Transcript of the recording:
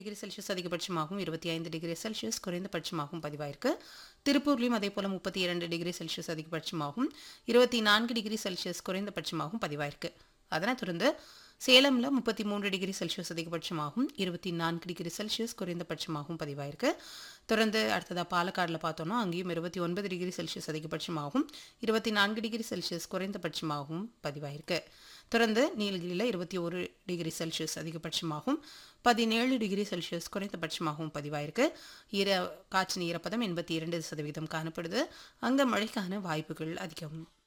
degree Celsius அதிகபட்சமாகவும் இருபத்தி ஐந்து degree Celsius குறைந்தபட்சமாகவும் பதிவாயிருக்கு திருப்பூர்லையும் அதே போல் முப்பத்தி இரண்டு டிகிரி செல்சியஸ் அதிகபட்சமாகவும் இருபத்தி நான்கு டிகிரி செல்சியஸ் குறைந்தபட்சமாகவும் பதிவாயிருக்கு அதனைத் தொடர்ந்து சேலமில் முப்பத்தி மூன்று டிகிரி செல்சியஸ் அதிகபட்சமாகவும் இருபத்தி நான்கு டிகிரி செல்சியஸ் குறைந்தபட்சமாகவும் பதிவாயிருக்கு தொடர்ந்து அடுத்ததாக பாலக்காடில் பார்த்தோன்னா அங்கேயும் இருபத்தி ஒன்பது டிகிரி செல்சியஸ் அதிகபட்சமாகவும் இருபத்தி நான்கு டிகிரி செல்சியஸ் குறைந்தபட்சமாகவும் பதிவாயிருக்கு தொடர்ந்து நீலகிரியில் இருபத்தி ஒரு டிகிரி செல்சியஸ் அதிகபட்சமாகவும் பதினேழு டிகிரி செல்சியஸ் குறைந்தபட்சமாகவும் பதிவாயிருக்கு ஈர காற்றின் ஈரப்பதம் எண்பத்தி இரண்டு சதவீதம் காணப்படுது அங்கே மழைக்கான வாய்ப்புகள் அதிகம்